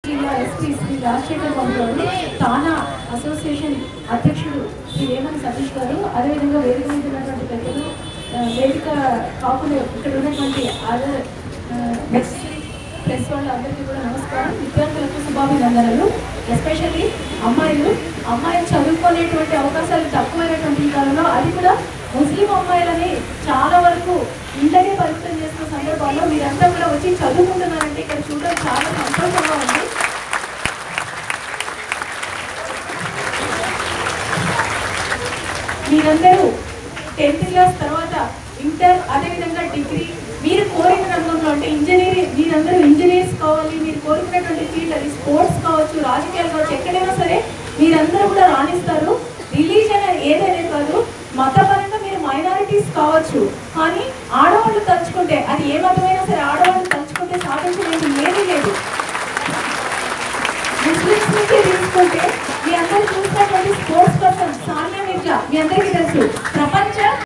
జిల్లా ఎస్పీ శ్రీ రాజశేఖర్ బాబు గారు తానా అసోసియేషన్ అధ్యక్షుడు శ్రీ రేమన్ సతీష్ గారు అదేవిధంగా వేదిక మీద ఉన్నటువంటి పెద్దలు ఆ, వేదిక కాకుండా ఇక్కడ ఉన్నటువంటి అదర్ నెక్స్ట్ ప్రెస్ వాళ్ళందరికీ కూడా నమస్కారం విద్యార్థులకు శుభాభినందనలు ఎస్పెషల్లీ అమ్మాయిలు అమ్మాయిలు చదువుకునేటువంటి అవకాశాలు తక్కువైనటువంటి ఈ కాలంలో అది కూడా ముస్లిం అమ్మాయిలని చాలా వరకు ఇంటనే పరిమితం చేస్తున్న సందర్భాల్లో మీరంతా కూడా వచ్చి చదువుకుంటున్నారంటే ఇక్కడ చూడడం చాలా సంతోషంగా ఉంది మీరందరూ టెన్త్ క్లాస్ తర్వాత ఇంటర్ అదేవిధంగా డిగ్రీ మీరు కోరిన రంగంలో అంటే ఇంజనీరింగ్ మీరందరూ ఇంజనీర్స్ కావాలి మీరు కోరుకున్నటువంటి ఫీల్డ్ అది స్పోర్ట్స్ కావచ్చు రాజకీయాలు కావచ్చు ఎక్కడైనా సరే మీరందరూ కూడా రాణిస్తారు రిలీజన్ ఏదైనా కాదు మతపరంగా మీరు మైనారిటీస్ కావచ్చు కానీ ఆడవాళ్ళు తలుచుకుంటే అది ఏ మతమైనా సరే ఆడవాళ్ళు తలుచుకుంటే సాధించలేదు ఏమీ లేదు ముస్లిమ్స్ నుంచి తీసుకుంటే మీ అందరూ చూసినటువంటి స్పోర్ట్స్ పర్సన్ సానియా మిర్జా మీ అందరికీ